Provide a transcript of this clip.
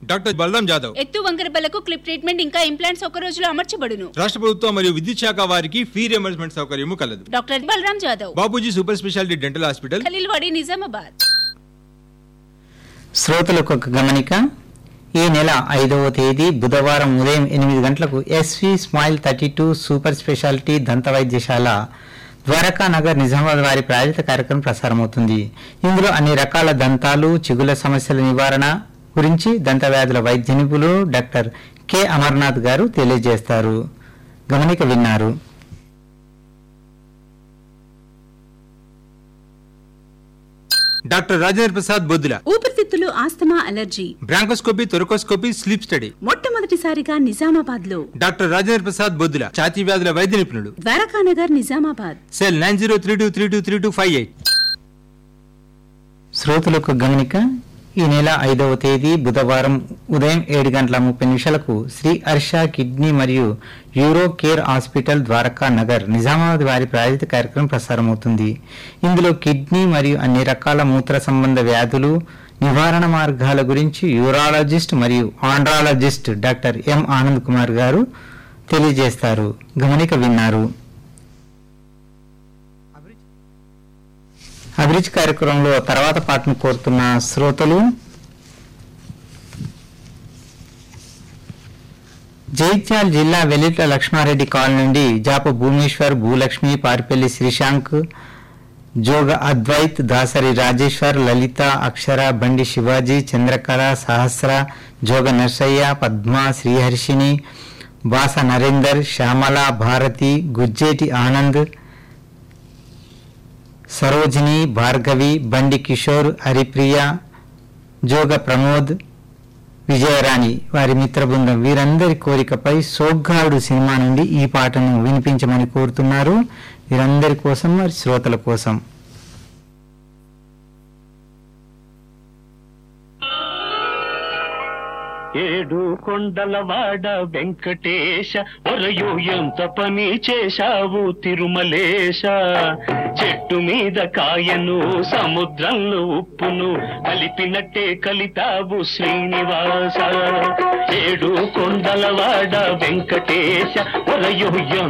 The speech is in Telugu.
డాక్టర్ బలరాం జాదవ్ ఎత్తు వంకరబలకు క్లిప్ ట్రీట్మెంట్ ఇంకా ఇంప్లాంట్స్ ఒక రోజులో అమర్చబడును రాష్ట్ర ప్రభుత్వం మరియు విద్యుత్ శాఖ వారికి ఫీ రియంబర్స్మెంట్ సౌకర్యము కలదు doctor Balaram Jadhav Babuji super speciality dental hospital Khaleelwadi Nizamabad శ్రోతలకు ఒక గమనిక ఈ నెల ఐదవ తేదీ బుధవారం ఉదయం ఎనిమిది గంటలకు S V smile thirty two super speciality దంత వైద్యశాల ద్వారకా నగర్ నిజామాబాద్ వారి ప్రాయోజిత కార్యక్రమం ప్రసారమవుతుంది ఇందులో అన్ని రకాల దంతాలు చిగుల సమస్యల నివారణ గురించి దంత వ్యాధుల వైద్య నిపుణులు డాక్టర్ కె అమర్నాథ్ గారు తెలియజేస్తారు గమనిక విన్నారు డాక్టర్ రాజేంద్ర ప్రసాద్ బొద్దుల ఊపిరితిత్తులు asthma allergy bronchoscopy thoracoscopy sleep study మొట్టమొదటిసారిగా నిజామాబాద్ లో డాక్టర్ రాజేంద్ర ప్రసాద్ బొద్దుల ఛాతీ వ్యాధుల వైద్య నిపుణుడు Dwarakanagar Nizamabad cell nine zero three two three two three two five eight శ్రోతలకు గమనిక ఈ నెల ఐదవ తేదీ బుధవారం ఉదయం ఏడు గంటల ముప్పై నిమిషాలకు శ్రీ హర్ష కిడ్నీ మరియు uro care hospital Dwaraka Nagar Nizamabad వారి ప్రాయోజిత కార్యక్రమం ప్రసారమవుతుంది ఇందులో కిడ్నీ మరియు అన్ని రకాల మూత్ర సంబంధ వ్యాధులు నివారణ మార్గాల గురించి యూరాలజిస్ట్ మరియు andrologist doctor M Anand Kumar garu తెలియజేస్తారు గమనిక విన్నారు అభిరుచి కార్యక్రమంలో తర్వాత పాటను కోరుతున్న శ్రోతలు జైత్యాల్ జిల్లా వెల్లిట్ల లక్ష్మారెడ్డి కాలనీ నుండి జాప భూమేశ్వర్ భూలక్ష్మి పారిపల్లి శ్రీశాంక్ జోగ అద్వైత్ దాసరి రాజేశ్వర్ లలిత అక్షర బండి శివాజీ చంద్రకళ సహస్ర జోగ నర్సయ్య పద్మ శ్రీహర్షిని బాస నరేందర్ శ్యామల భారతి గుజ్జేటి ఆనంద్ సరోజిని భార్గవి బండి కిషోర్ హరిప్రియ జోగ ప్రమోద్ విజయరాణి వారి మిత్ర బృందం వీరందరి కోరికపై సోగ్గాడు సినిమా నుండి ఈ పాటను వినిపించమని కోరుతున్నారు వీరందరి కోసం మరి శ్రోతల కోసం ఏడు కొండలవాడ వెంకటేశ ఒరయు ఎంత పని చేశావు తిరుమలేశ చెట్టు మీద కాయను సముద్రంలో ఉప్పును కలిపినట్టే కలిపావు శ్రీనివాస ఏడు కొండలవాడ వెంకటేశ ఒరయు ఎంత